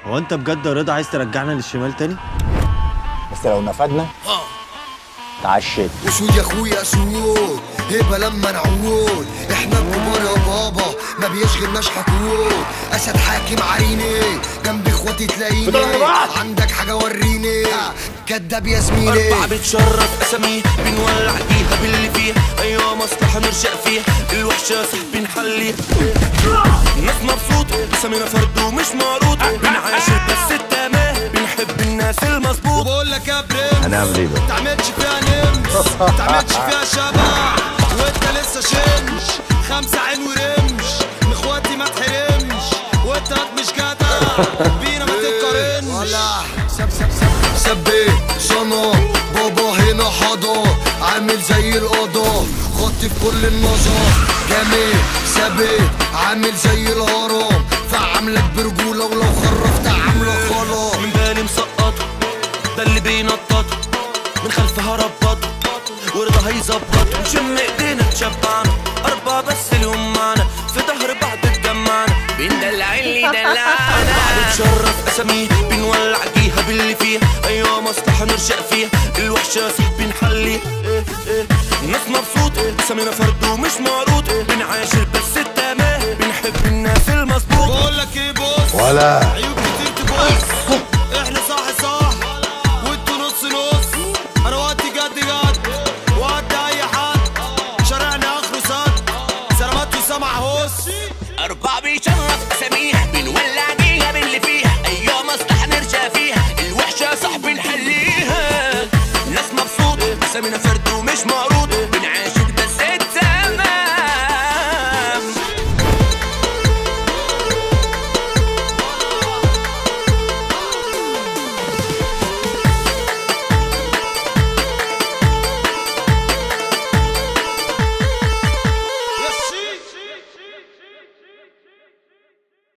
هو انت بجد يا رضا عايز ترجعنا للشمال تاني بس لو نفدنا تعشيت وشود يا اخويا سود هبه لما نعود احنا الكبار يا بابا ما بيشغلناش حقود اسد حاكم عريني جنب اخواتي تلاقيني عندك حاجه وريني كداب يا زميلي أربعة بتشرف أساميه بنولع فيها باللي فيها أيوة مصلحة نرشق فيها الوحشة صاحبي نحليها الناس مبسوط أسامينا فرد ومش معروض بنعاشر بس التمام بنحب الناس المظبوط وبقول لك يا برنس هنعمل ايه بقى؟ تعملش فيها نمس تعملش فيها شبع وانت لسه شنش خمسة عين ورمش من اخواتي ما تحرمش وانت واد مش جدع بينا ما تتقارنش ولا سب سب سب سبي صنا بابا هنا حضا عامل زي القضا خطي في كل النظر جامد سابق عامل زي الهرم فعاملك برجولة ولو خرفت عاملة خلاص من بالي مسقط ده اللي بينطط من خلفها ربط ورضا هيظبط نشم ايدينا تشبعنا أربعة بس اليوم معنا في ظهر بعض اتجمعنا بندلع اللي دلعنا بتشرف أساميه بنولع جيها باللي فيها أيوة مصلحة نرشق فيها الوحشة صاحبي نحلي إيه إيه الناس مبسوطة أسامينا فرد ومش معروض بنعاشر بس التمام بنحب الناس المظبوط بقول لك ايه بص ولا عيوب كتير تبص احنا صح صح وانتوا نص نص انا وقتي جد جد وقت اي حد شارعنا اخره سد سلامات وسمع هوس أربعة بيشرف أساميها بنولع بيها باللي فيها أيوة مصلحة نرجع فيها الوحشة صاحبي نحليها الناس مبسوطة أسامينا فرد ومش معروف